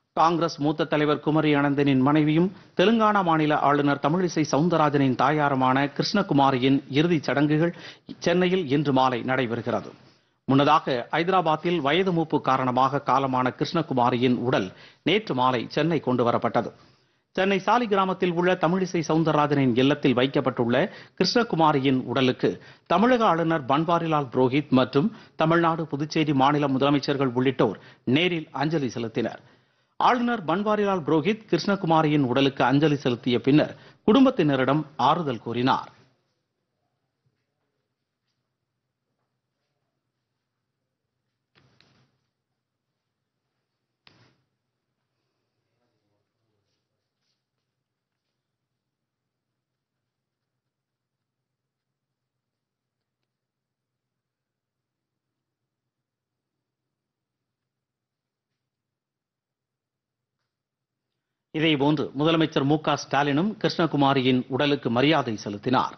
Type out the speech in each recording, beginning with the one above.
காங்கிரஸ் மூத்த தலைவர் குமரி அனந்தனின் மனைவியும் தெலுங்கானா மாநில ஆளுநர் தமிழிசை சவுந்தரராஜனின் தாயாருமான கிருஷ்ணகுமாரியின் இறுதிச் சடங்குகள் சென்னையில் இன்று மாலை நடைபெறுகிறது முன்னதாக ஐதராபாத்தில் வயது மூப்பு காரணமாக காலமான கிருஷ்ணகுமாரியின் உடல் நேற்று மாலை சென்னை கொண்டு வரப்பட்டது சென்னை சாலி கிராமத்தில் உள்ள தமிழிசை சவுந்தரராஜனின் இல்லத்தில் வைக்கப்பட்டுள்ள கிருஷ்ணகுமாரியின் உடலுக்கு தமிழக ஆளுநர் பன்வாரிலால் புரோஹித் மற்றும் தமிழ்நாடு புதுச்சேரி மாநில முதலமைச்சர்கள் உள்ளிட்டோர் நேரில் அஞ்சலி செலுத்தினர் ஆளுநர் பன்வாரிலால் புரோஹித் கிருஷ்ணகுமாரியின் உடலுக்கு அஞ்சலி செலுத்திய பின்னர் குடும்பத்தினரிடம் ஆறுதல் கூறினார் இதேபோன்று முதலமைச்சர் மு க ஸ்டாலினும் கிருஷ்ணகுமாரியின் உடலுக்கு மரியாதை செலுத்தினார்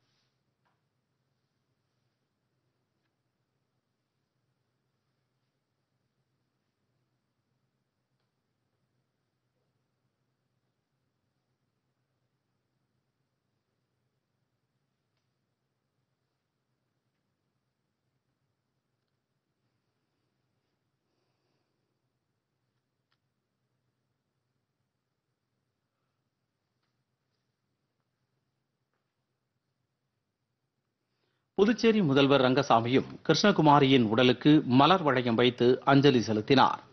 புதுச்சேரி முதல்வர் ரங்கசாமியும் கிருஷ்ணகுமாரியின் உடலுக்கு மலர் வளையம் வைத்து அஞ்சலி செலுத்தினார்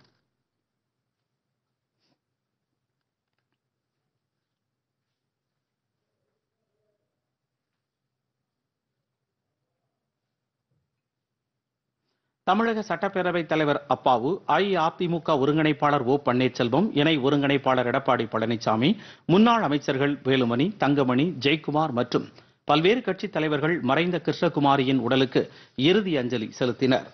தமிழக சட்டப்பேரவைத் தலைவர் அப்பாவு அஇஅதிமுக ஒருங்கிணைப்பாளர் ஓ பன்னீர்செல்வம் இணை ஒருங்கிணைப்பாளர் எடப்பாடி பழனிசாமி முன்னாள் அமைச்சர்கள் வேலுமணி தங்கமணி ஜெயக்குமார் மற்றும் பல்வேறு கட்சித் தலைவர்கள் மறைந்த கிருஷ்ணகுமாரியின் உடலுக்கு இறுதி அஞ்சலி செலுத்தினர்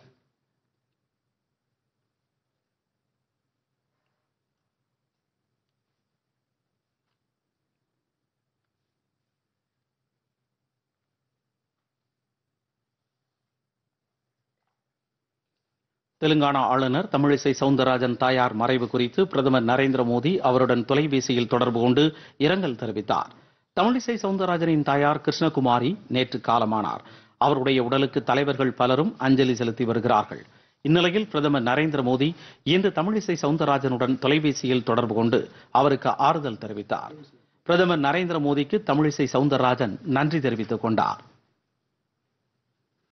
தெலுங்கானா ஆளுநர் தமிழிசை சவுந்தரராஜன் தாயார் மறைவு குறித்து பிரதமர் நரேந்திர மோடி அவருடன் தொலைபேசியில் தொடர்பு கொண்டு இரங்கல் தெரிவித்தார் தமிழிசை சவுந்தரராஜனின் தாயார் கிருஷ்ணகுமாரி நேற்று காலமானார் அவருடைய உடலுக்கு தலைவர்கள் பலரும் அஞ்சலி செலுத்தி வருகிறார்கள் இந்நிலையில் பிரதமர் நரேந்திர மோடி இன்று தமிழிசை சவுந்தரராஜனுடன் தொலைபேசியில் தொடர்பு கொண்டு அவருக்கு ஆறுதல் தெரிவித்தார் பிரதமர் நரேந்திர மோடிக்கு தமிழிசை சவுந்தரராஜன் நன்றி தெரிவித்துக் கொண்டார்